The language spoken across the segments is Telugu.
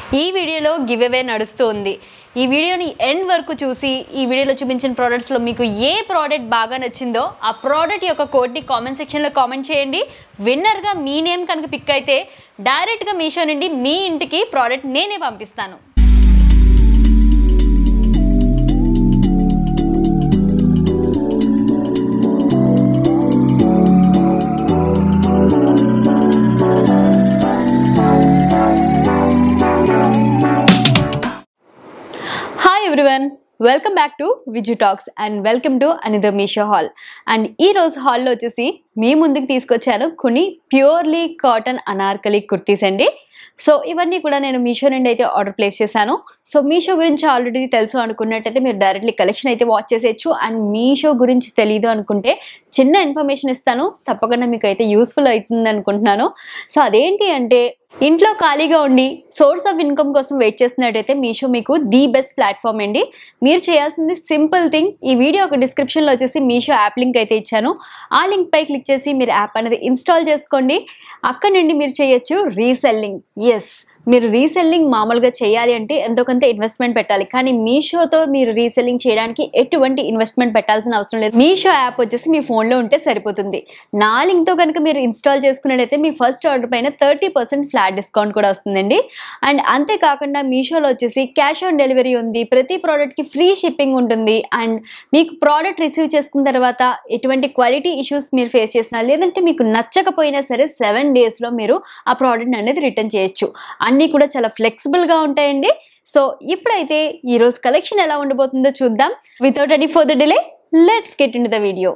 ఈ వీడియోలో గివ్ అవే నడుస్తుంది ఈ వీడియోని ఎండ్ వరకు చూసి ఈ వీడియోలో చూపించిన ప్రోడక్ట్స్లో మీకు ఏ ప్రోడక్ట్ బాగా నచ్చిందో ఆ ప్రోడక్ట్ యొక్క కోడ్ని కామెంట్ సెక్షన్లో కామెంట్ చేయండి విన్నర్గా మీ నేమ్ కనుక పిక్ అయితే డైరెక్ట్గా మీషో నుండి మీ ఇంటికి ప్రోడక్ట్ నేనే పంపిస్తాను hi everyone welcome back to Viju talks and welcome to another Meesho haul and ఈ రోజు హాల్లో వచ్చేసి మీ ముందుకు తీసుకొచ్చాను కొన్ని ప్యూర్లీ కాటన్ అనార్కలి కుర్తీస్ అండి సో ఇవన్నీ కూడా నేను మీషో నుండి అయితే ఆర్డర్ ప్లేస్ చేశాను సో మీషో గురించి ఆల్రెడీ తెలుసు అనుకున్నట్టయితే మీరు డైరెక్ట్లీ కలెక్షన్ అయితే వాచ్ చేసేయచ్చు అండ్ మీషో గురించి తెలియదు అనుకుంటే చిన్న ఇన్ఫర్మేషన్ ఇస్తాను తప్పకుండా మీకు అయితే యూస్ఫుల్ అవుతుంది అనుకుంటున్నాను సో అదేంటి అంటే ఇంట్లో ఖాళీగా ఉండి సోర్స్ ఆఫ్ ఇన్కమ్ కోసం వెయిట్ చేస్తున్నట్టయితే మీషో మీకు ది బెస్ట్ ప్లాట్ఫామ్ అండి మీరు చేయాల్సింది సింపుల్ థింగ్ ఈ వీడియో ఒక డిస్క్రిప్షన్లో వచ్చేసి మీషో యాప్ లింక్ అయితే ఇచ్చాను ఆ లింక్ పై క్లిక్ చేసి మీరు యాప్ అనేది ఇన్స్టాల్ చేసుకోండి అక్కడ నుండి మీరు చేయొచ్చు రీసెల్లింగ్ ఎస్ మీరు రీసెల్లింగ్ మామూలుగా చేయాలి అంటే ఎంతో కొంత ఇన్వెస్ట్మెంట్ పెట్టాలి కానీ మీషోతో మీరు రీసెల్లింగ్ చేయడానికి ఎటువంటి ఇన్వెస్ట్మెంట్ పెట్టాల్సిన అవసరం లేదు మీషో యాప్ వచ్చేసి మీ ఫోన్లో ఉంటే సరిపోతుంది నా లింక్తో కనుక మీరు ఇన్స్టాల్ చేసుకున్నట్టయితే మీ ఫస్ట్ ఆర్డర్ పైన థర్టీ పర్సెంట్ ఫ్లాట్ డిస్కౌంట్ కూడా వస్తుందండి అండ్ అంతేకాకుండా మీషోలో వచ్చేసి క్యాష్ ఆన్ డెలివరీ ఉంది ప్రతి ప్రోడక్ట్కి ఫ్రీ షిప్పింగ్ ఉంటుంది అండ్ మీకు ప్రోడక్ట్ రిసీవ్ చేసుకున్న తర్వాత ఎటువంటి క్వాలిటీ ఇష్యూస్ మీరు ఫేస్ చేసినా లేదంటే మీకు నచ్చకపోయినా సరే సెవెన్ డేస్లో మీరు ఆ ప్రోడక్ట్ అనేది రిటర్న్ చేయొచ్చు అన్నీ కూడా చాలా ఫ్లెక్సిబుల్గా ఉంటాయండి సో ఇప్పుడైతే ఈరోజు కలెక్షన్ ఎలా ఉండబోతుందో చూద్దాం without any further delay let's get in the video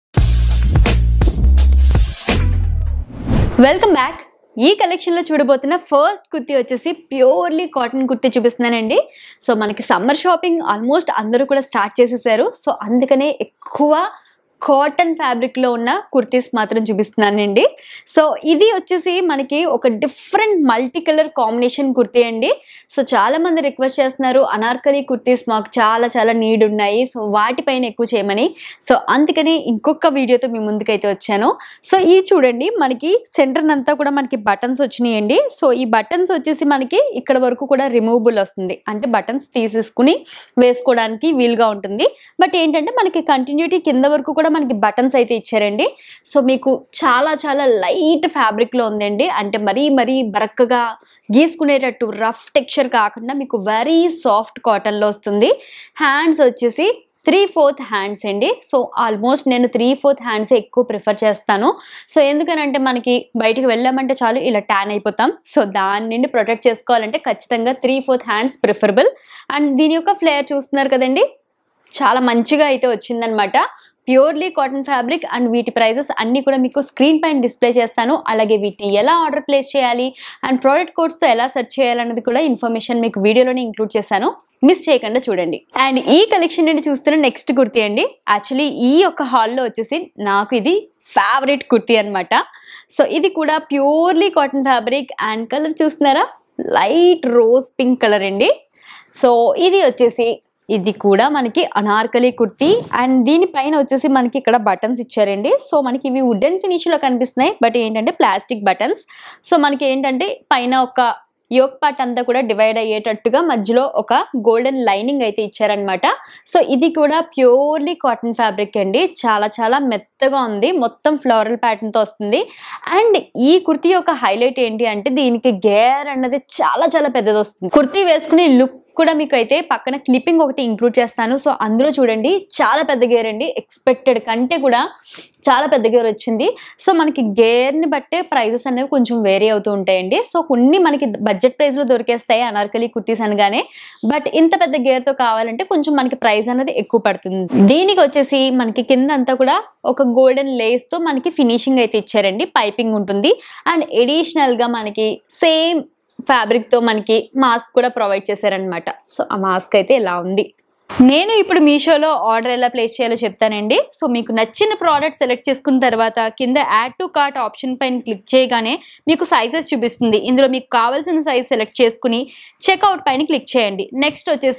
welcome back ఈ కలెక్షన్లో చూడబోతున్న ఫస్ట్ కుర్తీ వచ్చేసి ప్యూర్లీ కాటన్ కుర్తీ చూపిస్తున్నానండి సో మనకి సమ్మర్ షాపింగ్ ఆల్మోస్ట్ అందరూ కూడా స్టార్ట్ చేసేసారు సో అందుకనే ఎక్కువ కాటన్ ఫ్యాబ్రిక్లో ఉన్న కుర్తీస్ మాత్రం చూపిస్తున్నానండి సో ఇది వచ్చేసి మనకి ఒక different multi colour combination kurti అండి సో చాలా మంది రిక్వెస్ట్ చేస్తున్నారు అనార్కలి కుర్తీస్ మాకు చాలా చాలా నీడ్ ఉన్నాయి సో వాటిపైన ఎక్కువ చేయమని సో అందుకని ఇంకొక వీడియోతో మీ ముందుకైతే వచ్చాను సో ఇది చూడండి మనకి సెంటర్ అంతా కూడా మనకి బటన్స్ వచ్చినాయండి సో ఈ బటన్స్ వచ్చేసి మనకి ఇక్కడ వరకు కూడా రిమూవబుల్ వస్తుంది అంటే బటన్స్ తీసేసుకుని వేసుకోవడానికి వీలుగా ఉంటుంది బట్ ఏంటంటే మనకి కంటిన్యూటీ కింద వరకు కూడా మనకి బటన్స్ అయితే ఇచ్చారండి సో మీకు చాలా చాలా లైట్ ఫ్యాబ్రిక్లో ఉందండి అంటే మరీ మరీ బరక్కగా గీసుకునేటట్టు రఫ్ టెక్స్చర్ కాకుండా మీకు వెరీ సాఫ్ట్ కాటన్లో వస్తుంది హ్యాండ్స్ వచ్చేసి త్రీ ఫోర్త్ హ్యాండ్స్ అండి సో ఆల్మోస్ట్ నేను త్రీ ఫోర్త్ హ్యాండ్స్ ఎక్కువ ప్రిఫర్ చేస్తాను సో ఎందుకనంటే మనకి బయటికి వెళ్ళామంటే చాలు ఇలా ట్యాన్ అయిపోతాం సో దాని నుండి ప్రొటెక్ట్ చేసుకోవాలంటే ఖచ్చితంగా three fourth hands preferable and దీని యొక్క ఫ్లేయర్ చూస్తున్నారు కదండి చాలా మంచిగా అయితే వచ్చిందనమాట ప్యూర్లీ కాటన్ ఫ్యాబ్రిక్ అండ్ వీటి ప్రైజెస్ అన్నీ కూడా మీకు స్క్రీన్ పైన డిస్ప్లే చేస్తాను అలాగే వీటిని ఎలా ఆర్డర్ ప్లేస్ చేయాలి అండ్ ప్రోడక్ట్ కోడ్స్తో ఎలా సెర్చ్ చేయాలన్నది కూడా ఇన్ఫర్మేషన్ మీకు వీడియోలోనే ఇంక్లూడ్ చేశాను మిస్ చేయకుండా చూడండి అండ్ ఈ కలెక్షన్ నుండి చూస్తున్న నెక్స్ట్ కుర్తీ అండి యాక్చువల్లీ ఈ యొక్క హాల్లో వచ్చేసి నాకు ఇది ఫేవరెట్ కుర్తీ అనమాట సో ఇది కూడా purely cotton fabric and colour చూస్తున్నారా లైట్ రోజ్ పింక్ కలర్ అండి సో ఇది వచ్చేసి ఇది కూడా మనకి అనార్కలి కుర్తీ అండ్ దీనిపైన వచ్చేసి మనకి ఇక్కడ బటన్స్ ఇచ్చారండి సో మనకి ఇవి వుడెన్ ఫినిష్లో కనిపిస్తున్నాయి బట్ ఏంటంటే ప్లాస్టిక్ బటన్స్ సో మనకి ఏంటంటే పైన ఒక యోక్ పార్ట్ అంతా కూడా డివైడ్ అయ్యేటట్టుగా మధ్యలో ఒక గోల్డెన్ లైనింగ్ అయితే ఇచ్చారనమాట సో ఇది కూడా ప్యూర్లీ కాటన్ ఫ్యాబ్రిక్ అండి చాలా చాలా మెత్తగా ఉంది మొత్తం ఫ్లోరల్ ప్యాటర్న్తో వస్తుంది అండ్ ఈ కుర్తీ యొక్క హైలైట్ ఏంటి అంటే దీనికి గేర్ అన్నది చాలా చాలా పెద్దది వస్తుంది కుర్తీ వేసుకునే లుక్ కూడా మీకు అయితే పక్కన క్లిప్పింగ్ ఒకటి ఇంక్లూడ్ చేస్తాను సో అందులో చూడండి చాలా పెద్ద గేర్ అండి ఎక్స్పెక్టెడ్ కంటే కూడా చాలా పెద్ద గేర్ వచ్చింది సో మనకి గేర్ని బట్టే ప్రైజెస్ అనేవి కొంచెం వేరీ అవుతూ ఉంటాయండి సో కొన్ని మనకి బడ్జెట్ ప్రైస్లో దొరికేస్తాయి అనార్కలి కుర్తీస్ అనగానే బట్ ఇంత పెద్ద గేర్తో కావాలంటే కొంచెం మనకి ప్రైస్ అనేది ఎక్కువ పడుతుంది దీనికి వచ్చేసి మనకి కింద అంతా కూడా ఒక గోల్డెన్ లేస్తో మనకి ఫినిషింగ్ అయితే ఇచ్చారండి పైపింగ్ ఉంటుంది అండ్ ఎడిషనల్గా మనకి సేమ్ ఫ్యాబ్రిక్తో మనకి మాస్క్ కూడా ప్రొవైడ్ చేశారనమాట సో ఆ మాస్క్ అయితే ఇలా ఉంది నేను ఇప్పుడు మీషోలో ఆర్డర్ ఎలా ప్లేస్ చేయాలో చెప్తానండి సో మీకు నచ్చిన ప్రోడక్ట్ సెలెక్ట్ చేసుకున్న తర్వాత కింద యాడ్ టు కార్ట్ ఆప్షన్ పైన క్లిక్ చేయగానే మీకు సైజెస్ చూపిస్తుంది ఇందులో మీకు కావాల్సిన సైజ్ సెలెక్ట్ చేసుకుని చెక్అవుట్ పైన క్లిక్ చేయండి నెక్స్ట్ వచ్చేసి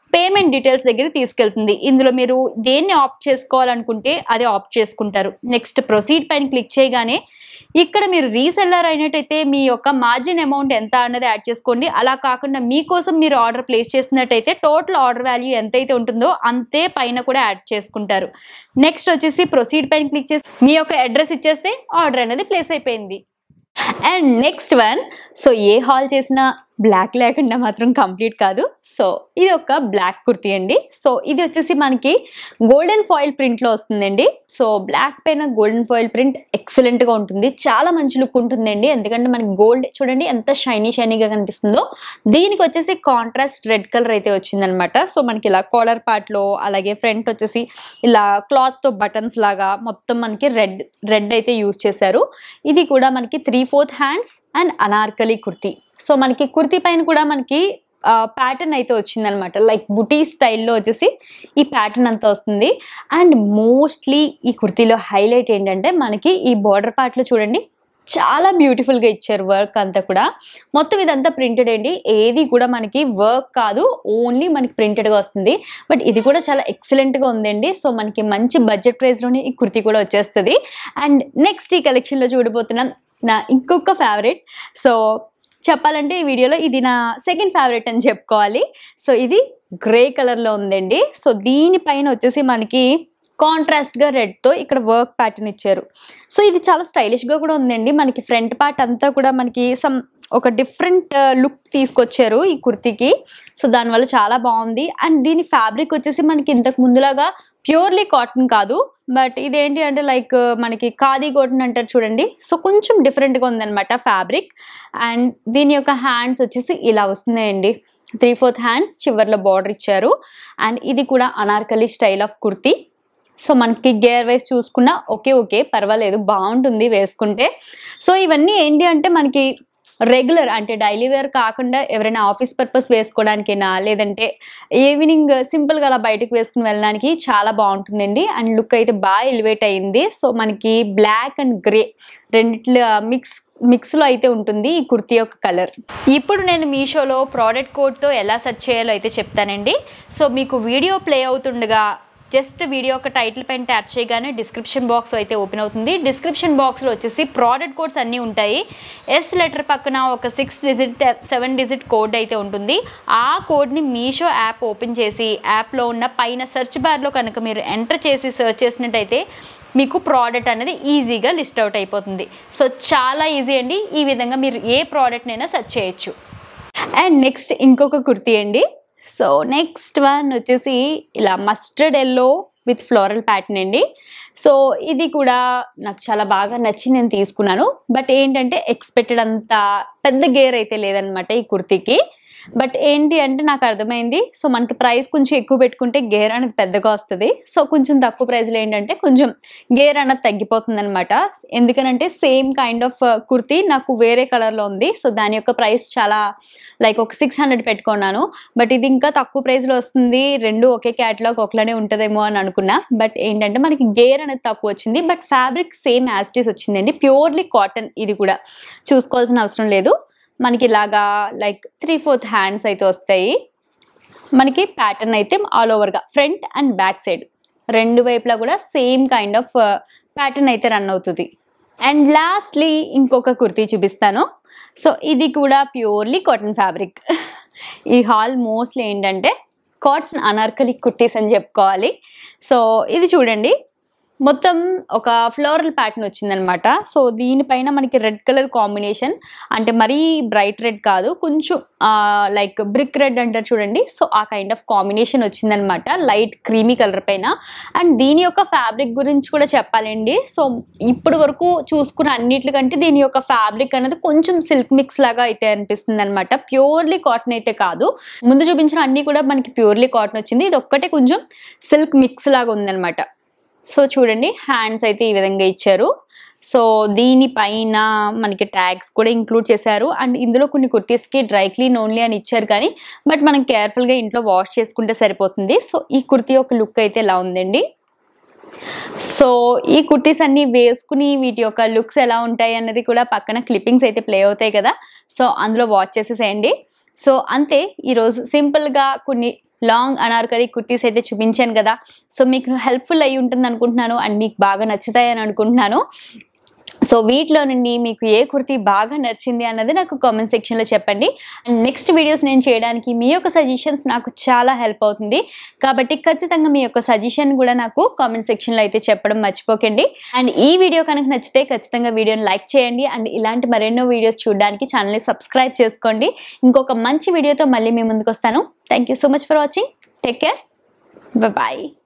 పేమెంట్ డీటెయిల్స్ దగ్గర తీసుకెళ్తుంది ఇందులో మీరు దేన్ని ఆప్ట్ చేసుకోవాలనుకుంటే అది ఆప్ట్ చేసుకుంటారు నెక్స్ట్ ప్రొసీడ్ పైన క్లిక్ చేయగానే ఇక్కడ మీరు రీసెల్లర్ అయినట్టయితే మీ యొక్క మార్జిన్ అమౌంట్ ఎంత అన్నది యాడ్ చేసుకోండి అలా కాకుండా మీకోసం మీరు ఆర్డర్ ప్లేస్ చేసినట్టయితే టోటల్ ఆర్డర్ వాల్యూ ఎంతైతే ఉంటుందో అంతే పైన కూడా యాడ్ చేసుకుంటారు నెక్స్ట్ వచ్చేసి ప్రొసీడ్ పైన క్లిక్ చేసి మీ యొక్క అడ్రస్ ఇచ్చేస్తే ఆర్డర్ అనేది ప్లేస్ అయిపోయింది అండ్ నెక్స్ట్ వన్ సో ఏ హాల్ చేసినా బ్లాక్ లేకుండా మాత్రం కంప్లీట్ కాదు సో ఇది ఒక బ్లాక్ కుర్తీ అండి సో ఇది వచ్చేసి మనకి గోల్డెన్ ఫాయిల్ ప్రింట్లో వస్తుందండి సో బ్లాక్ పైన గోల్డెన్ ఫాయిల్ ప్రింట్ ఎక్సలెంట్గా ఉంటుంది చాలా మంచి లుక్ ఉంటుందండి ఎందుకంటే మనకి గోల్డ్ చూడండి ఎంత షైనీ షైనీగా కనిపిస్తుందో దీనికి వచ్చేసి కాంట్రాస్ట్ రెడ్ కలర్ అయితే వచ్చిందనమాట సో మనకి ఇలా కాలర్ పార్ట్లో అలాగే ఫ్రంట్ వచ్చేసి ఇలా క్లాత్తో బటన్స్ లాగా మొత్తం మనకి రెడ్ రెడ్ అయితే యూజ్ చేశారు ఇది కూడా మనకి three fourth hands and anarkali kurti so మనకి కుర్తీ పైన కూడా మనకి ప్యాటర్న్ అయితే వచ్చిందనమాట లైక్ బుటీ స్టైల్లో వచ్చేసి ఈ ప్యాటర్న్ అంతా వస్తుంది అండ్ మోస్ట్లీ ఈ కుర్తీలో హైలైట్ ఏంటంటే మనకి ఈ బార్డర్ పార్ట్లో చూడండి చాలా బ్యూటిఫుల్గా ఇచ్చారు వర్క్ అంతా కూడా మొత్తం ఇదంతా ప్రింటెడ్ అండి ఏది కూడా మనకి వర్క్ కాదు ఓన్లీ మనకి ప్రింటెడ్గా వస్తుంది బట్ ఇది కూడా చాలా ఎక్సలెంట్గా ఉందండి సో మనకి మంచి బడ్జెట్ ప్రైస్లోనే ఈ కుర్తీ కూడా వచ్చేస్తుంది అండ్ నెక్స్ట్ ఈ కలెక్షన్లో చూడబోతున్నాం నా ఇంకొక ఫేవరెట్ సో చెప్పాలంటే ఈ వీడియోలో ఇది నా సెకండ్ ఫేవరెట్ అని చెప్పుకోవాలి సో ఇది గ్రే కలర్లో ఉందండి సో దీనిపైన వచ్చేసి మనకి కాంట్రాస్ట్గా రెడ్తో ఇక్కడ వర్క్ ప్యాటర్న్ ఇచ్చారు సో ఇది చాలా స్టైలిష్గా కూడా ఉందండి మనకి ఫ్రంట్ పార్ట్ అంతా కూడా మనకి సమ్ ఒక డిఫరెంట్ లుక్ తీసుకొచ్చారు ఈ కుర్తీకి సో దానివల్ల చాలా బాగుంది అండ్ దీని ఫ్యాబ్రిక్ వచ్చేసి మనకి ఇంతకు ముందులాగా ప్యూర్లీ కాటన్ కాదు బట్ ఇదేంటి అంటే లైక్ మనకి ఖాదీ కాటన్ అంటారు చూడండి సో కొంచెం డిఫరెంట్గా ఉందన్నమాట ఫ్యాబ్రిక్ అండ్ దీని యొక్క హ్యాండ్స్ వచ్చేసి ఇలా వస్తున్నాయండి త్రీ ఫోర్త్ హ్యాండ్స్ చివర్లో బార్డర్ ఇచ్చారు అండ్ ఇది కూడా anarkali style of kurti so మనకి గేర్ వైజ్ చూసుకున్నా ఓకే ఓకే పర్వాలేదు బాగుంటుంది వేసుకుంటే సో ఇవన్నీ ఏంటి అంటే మనకి రెగ్యులర్ అంటే డైలీ వేర్ కాకుండా ఎవరైనా ఆఫీస్ పర్పస్ వేసుకోవడానికైనా లేదంటే ఈవినింగ్ సింపుల్గా అలా బయటకు వేసుకుని వెళ్ళడానికి చాలా బాగుంటుందండి అండ్ లుక్ అయితే బాగా ఎలివేట్ అయింది సో మనకి బ్లాక్ అండ్ గ్రే రెండిట్ల మిక్స్ మిక్స్లో అయితే ఉంటుంది ఈ కుర్తీ యొక్క కలర్ ఇప్పుడు నేను మీషోలో ప్రోడక్ట్ కోడ్తో ఎలా సెర్చ్ చేయాలో అయితే చెప్తానండి సో మీకు వీడియో ప్లే అవుతుండగా జస్ట్ వీడియో ఒక టైటిల్ పైన ట్యాప్ చేయగానే డిస్క్రిప్షన్ బాక్స్ అయితే ఓపెన్ అవుతుంది డిస్క్రిప్షన్ బాక్స్లో వచ్చేసి ప్రోడక్ట్ కోడ్స్ అన్నీ ఉంటాయి ఎస్ లెటర్ పక్కన ఒక six digit seven digit code అయితే ఉంటుంది ఆ కోడ్ని మీషో యాప్ ఓపెన్ చేసి యాప్లో ఉన్న పైన సెర్చ్ బార్లో కనుక మీరు ఎంటర్ చేసి సెర్చ్ చేసినట్టయితే మీకు ప్రోడక్ట్ అనేది ఈజీగా లిస్ట్ అవుట్ అయిపోతుంది సో చాలా ఈజీ అండి ఈ విధంగా మీరు ఏ ప్రోడక్ట్నైనా సెర్చ్ చేయొచ్చు అండ్ నెక్స్ట్ ఇంకొక కుర్తీ అండి సో నెక్స్ట్ వన్ వచ్చేసి ఇలా mustard yellow with floral pattern అండి సో ఇది కూడా నాకు చాలా బాగా నచ్చి నేను తీసుకున్నాను బట్ ఏంటంటే ఎక్స్పెక్టెడ్ అంత పెద్ద గేర్ అయితే లేదనమాట ఈ కుర్తీకి బట్ ఏంటి అంటే నాకు అర్థమైంది సో మనకి ప్రైస్ కొంచెం ఎక్కువ పెట్టుకుంటే గేర్ అనేది పెద్దగా వస్తుంది సో కొంచెం తక్కువ ప్రైస్లో ఏంటంటే కొంచెం గేర్ అనేది తగ్గిపోతుంది అనమాట ఎందుకనంటే సేమ్ కైండ్ ఆఫ్ కుర్తీ నాకు వేరే కలర్లో ఉంది సో దాని యొక్క ప్రైస్ చాలా లైక్ ఒక సిక్స్ హండ్రెడ్ పెట్టుకున్నాను బట్ ఇది ఇంకా తక్కువ ప్రైస్లో వస్తుంది రెండు ఒకే క్యాట్లాగ్ ఒకలానే ఉంటుందేమో అని అనుకున్నా బట్ ఏంటంటే మనకి గేర్ అనేది తక్కువ వచ్చింది బట్ ఫ్యాబ్రిక్ సేమ్ యాస్టీస్ వచ్చిందండి ప్యూర్లీ కాటన్ ఇది కూడా చూసుకోవాల్సిన అవసరం లేదు మనకి ఇలాగా లైక్ త్రీ ఫోర్త్ హ్యాండ్స్ అయితే వస్తాయి మనకి ప్యాటర్న్ అయితే ఆల్ ఓవర్గా ఫ్రంట్ అండ్ బ్యాక్ సైడ్ రెండు వైపులా కూడా సేమ్ కైండ్ ఆఫ్ ప్యాటర్న్ అయితే రన్ అవుతుంది అండ్ లాస్ట్లీ ఇంకొక కుర్తీ చూపిస్తాను సో ఇది కూడా ప్యూర్లీ కాటన్ ఫ్యాబ్రిక్ ఈ హాల్ మోస్ట్లీ ఏంటంటే కాటన్ అనార్కలి కుర్తీస్ అని చెప్పుకోవాలి సో ఇది చూడండి మొత్తం ఒక ఫ్లోరల్ ప్యాటర్న్ వచ్చిందనమాట సో దీనిపైన మనకి రెడ్ కలర్ కాంబినేషన్ అంటే మరీ బ్రైట్ రెడ్ కాదు కొంచెం లైక్ బ్రిక్ రెడ్ అంటారు చూడండి సో ఆ కైండ్ ఆఫ్ కాంబినేషన్ వచ్చిందనమాట లైట్ క్రీమీ కలర్ పైన అండ్ దీని యొక్క ఫ్యాబ్రిక్ గురించి కూడా చెప్పాలండి సో ఇప్పుడు వరకు చూసుకున్న అన్నిటికంటే దీని యొక్క ఫ్యాబ్రిక్ అనేది కొంచెం సిల్క్ మిక్స్ లాగా అయితే అనిపిస్తుంది అనమాట ప్యూర్లీ కాటన్ అయితే కాదు ముందు చూపించిన అన్ని కూడా మనకి ప్యూర్లీ కాటన్ వచ్చింది ఇది ఒక్కటే కొంచెం సిల్క్ మిక్స్ లాగా ఉందన్నమాట సో చూడండి హ్యాండ్స్ అయితే ఈ విధంగా ఇచ్చారు సో దీనిపైన మనకి ట్యాగ్స్ కూడా ఇంక్లూడ్ చేశారు అండ్ ఇందులో కొన్ని కుర్తీస్కి డ్రై క్లీన్ ఓన్లీ అని ఇచ్చారు కానీ బట్ మనం కేర్ఫుల్గా ఇంట్లో వాష్ చేసుకుంటే సరిపోతుంది సో ఈ కుర్తీ యొక్క లుక్ అయితే ఎలా ఉందండి సో ఈ కుర్తీస్ అన్ని వేసుకుని వీటి యొక్క లుక్స్ ఎలా ఉంటాయి అన్నది కూడా పక్కన క్లిప్పింగ్స్ అయితే ప్లే అవుతాయి కదా సో అందులో వాచ్ చేసేసేయండి సో అంతే ఈరోజు సింపుల్గా కొన్ని లాంగ్ అనార్కలి కుర్తీస్ అయితే చూపించాను కదా సో మీకు హెల్ప్ఫుల్ అయి ఉంటుంది అనుకుంటున్నాను అండ్ మీకు బాగా నచ్చుతాయని అనుకుంటున్నాను సో వీటిలో నుండి మీకు ఏ కుర్తీ బాగా నచ్చింది అన్నది నాకు కామెంట్ సెక్షన్లో చెప్పండి అండ్ నెక్స్ట్ వీడియోస్ నేను చేయడానికి మీ యొక్క సజెషన్స్ నాకు చాలా హెల్ప్ అవుతుంది కాబట్టి ఖచ్చితంగా మీ యొక్క సజెషన్ కూడా నాకు కామెంట్ సెక్షన్లో అయితే చెప్పడం మర్చిపోకండి అండ్ ఈ వీడియో కనుక నచ్చితే ఖచ్చితంగా వీడియోని లైక్ చేయండి అండ్ ఇలాంటి మరెన్నో వీడియోస్ చూడడానికి ఛానల్ని సబ్స్క్రైబ్ చేసుకోండి ఇంకొక మంచి వీడియోతో మళ్ళీ మీ ముందుకు వస్తాను thank you so much for watching take care bye